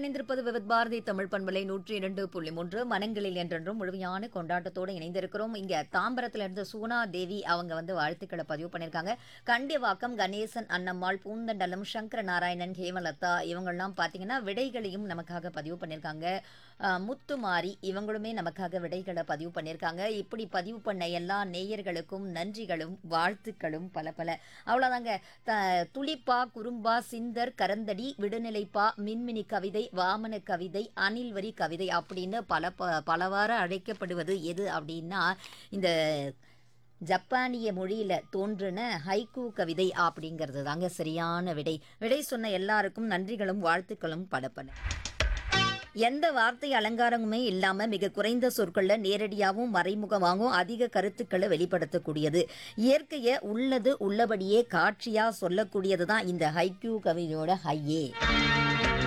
இணைந்திருப்பது விவித் பாரதி தமிழ் பண்பலை நூற்றி இரண்டு புள்ளி மூன்று மனங்களில் என்றென்றும் முழுமையான கொண்டாட்டத்தோடு இணைந்திருக்கிறோம் இங்க தாம்பரத்துல இருந்து சூனா தேவி அவங்க வந்து வாழ்த்துக்களை பதிவு பண்ணியிருக்காங்க கண்டிவாக்கம் கணேசன் அன்னம்மாள் பூந்தண்டலம் சங்கர நாராயணன் ஹேமலதா இவங்கெல்லாம் பார்த்தீங்கன்னா விடைகளையும் நமக்காக பதிவு பண்ணியிருக்காங்க அஹ், முத்துமாரி இவங்களுமே நமக்காக விடைகளை பதிவு பண்ணியிருக்காங்க இப்படி பதிவு பண்ண எல்லா நேயர்களுக்கும் நன்றிகளும் வாழ்த்துக்களும் பல பல அவ்வளோதாங்க த துளிப்பா குறும்பா சிந்தர் கரந்தடி விடுநிலைப்பா மின்மினி கவிதை வாமன கவிதை அணில்வரி கவிதை அப்படின்னு பல ப பலவாறு அழைக்கப்படுவது எது அப்படின்னா இந்த ஜப்பானிய மொழியில தோன்றின ஹைக்கூ கவிதை அப்படிங்கிறது தாங்க சரியான விடை விடை சொன்ன எல்லாருக்கும் நன்றிகளும் வாழ்த்துக்களும் படப்பட எந்த வார்த்தை அலங்காரமுமே இல்லாம மிக குறைந்த சொற்கள்ல நேரடியாகவும் மறைமுகமாகவும் அதிக கருத்துக்களை வெளிப்படுத்தக்கூடியது இயற்கையை உள்ளது உள்ளபடியே காட்சியா சொல்லக்கூடியது தான் இந்த ஹைக்கூ கவிதையோட ஹையே